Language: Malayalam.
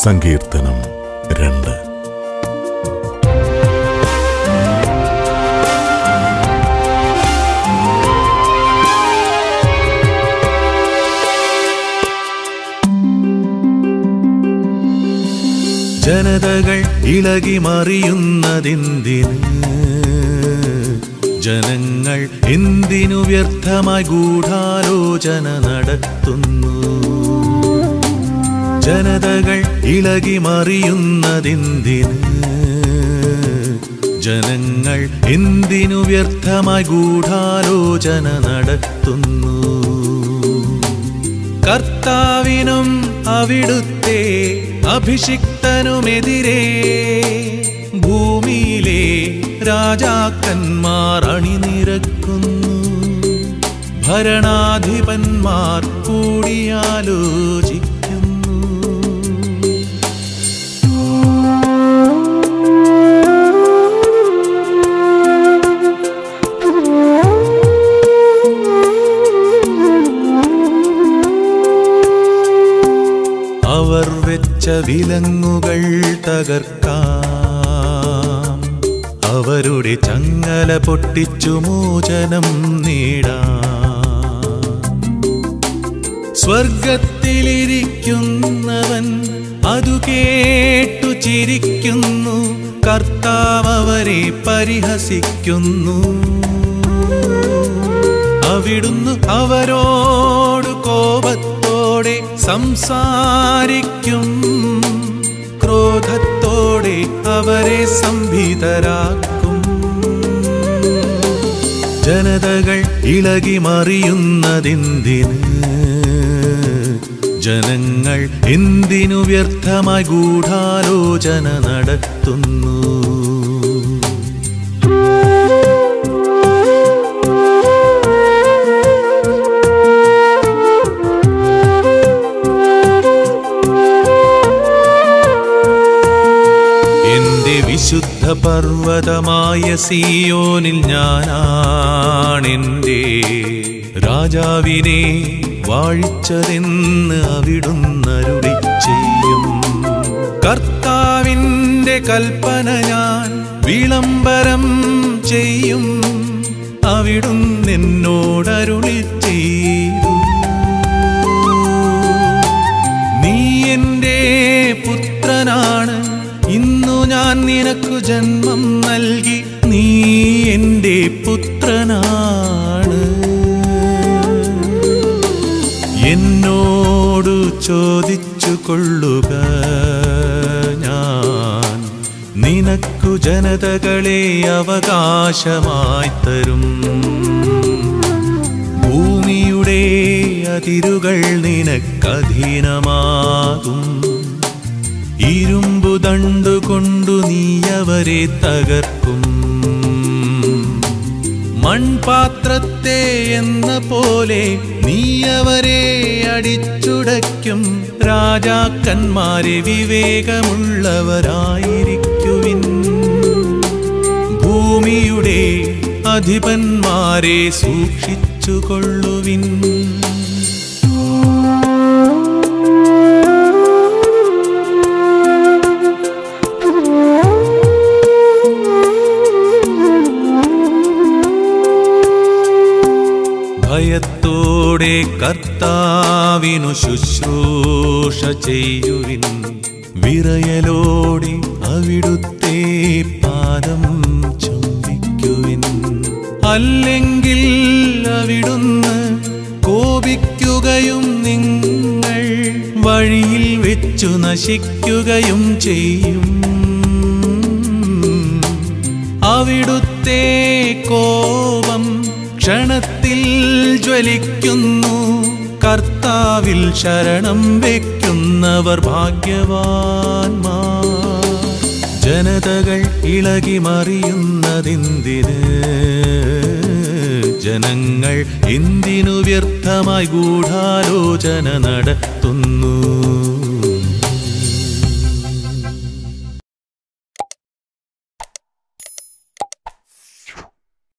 സങ്കീർത്തനം രണ്ട് ജനതകൾ ഇളകി മറിയുന്നതെന്തിന് ജനങ്ങൾ എന്തിനു വ്യർത്ഥമായി ഗൂഢാലോചന നടത്തുന്നു ജനതകൾ ഇളകി മറിയുന്നതെന്തിന് ജനങ്ങൾ എന്തിനു വ്യർത്ഥമായി ഗൂഢാലോചന നടത്തുന്നു കർത്താവിനും അവിടുത്തെ അഭിഷിക്തനുമെതിരെ ഭൂമിയിലെ രാജാക്കന്മാർ അണിനിരക്കുന്നു ഭരണാധിപന്മാർ കൂടിയാലോചിക്കുന്നു അവർ വെച്ച വിലങ്ങുകൾ തകർക്കാം അവരുടെ ചങ്ങല പൊട്ടിച്ചു മോചനം നേടാം സ്വർഗത്തിലിരിക്കുന്നവൻ അതു കേട്ടു ചിരിക്കുന്നു കർത്താവ് അവരെ പരിഹസിക്കുന്നു അവിടുന്ന് അവരോട് കോപത്തോടെ സംസാരിക്കും ക്രോധത്തോടെ അവരെ സംഭീതരാക്കും ജനതകൾ ഇളകി മറിയുന്നതെന്തിന് ജനങ്ങൾ എന്തിനു വ്യർത്ഥമായി ഗൂഢാലോചന നടത്തുന്നു എന്റെ വിശുദ്ധ പർവ്വതമായ സിയോനിൽ ഞാനാണെന്റെ രാജാവിനെ വാഴിച്ചതെന്ന് അവിടുന്നരുളി ചെയ്യും കർത്താവിന്റെ കൽപ്പന ഞാൻ വിളംബരം ചെയ്യും അവിടുന്ന് എന്നോടരുളി ചെയ്തു നീ എൻ്റെ പുത്രനാണ് ഇന്നു ഞാൻ നിനക്കു ജന്മം നൽകി നീ എൻ്റെ പുത്രനാണ് എന്നോടു ചോദിച്ചു കൊള്ളുക ഞാൻ നിനക്കു ജനതകളെ അവകാശമായി തരും ഭൂമിയുടെ അതിരുകൾ നിനക്കധീനമാകും ഇരുമ്പു ദണ്ടുകൊണ്ടു നീ അവരെ തകർക്കും മൺപാത്രത്തെ എന്ന പോലെ നീ അവരെ അടിച്ചുടയ്ക്കും രാജാക്കന്മാരെ വിവേകമുള്ളവരായിരിക്കുവിൻ ഭൂമിയുടെ അധിപന്മാരെ സൂക്ഷിച്ചുകൊള്ളുവിൻ ഭയത്തോടെ കർത്താവിനു ശുശ്രൂഷ ചെയ്യുവിൻ വിറയലോടെ അവിടുത്തെ പാദം ചുംബിക്കുവിൻ അല്ലെങ്കിൽ അവിടുന്ന് കോപിക്കുകയും നിങ്ങൾ വഴിയിൽ വെച്ചു നശിക്കുകയും ചെയ്യും അവിടുത്തെ കോപം ക്ഷണത്തിൽ ജ്വലിക്കുന്നു കർത്താവിൽ ശരണം വെക്കുന്നവർ ഭാഗ്യവാന്മാർ ജനതകൾ ഇളകി മറിയുന്നതെന്തിന് ജനങ്ങൾ എന്തിനു വ്യർത്ഥമായി ഗൂഢാലോചന നടത്തുന്നു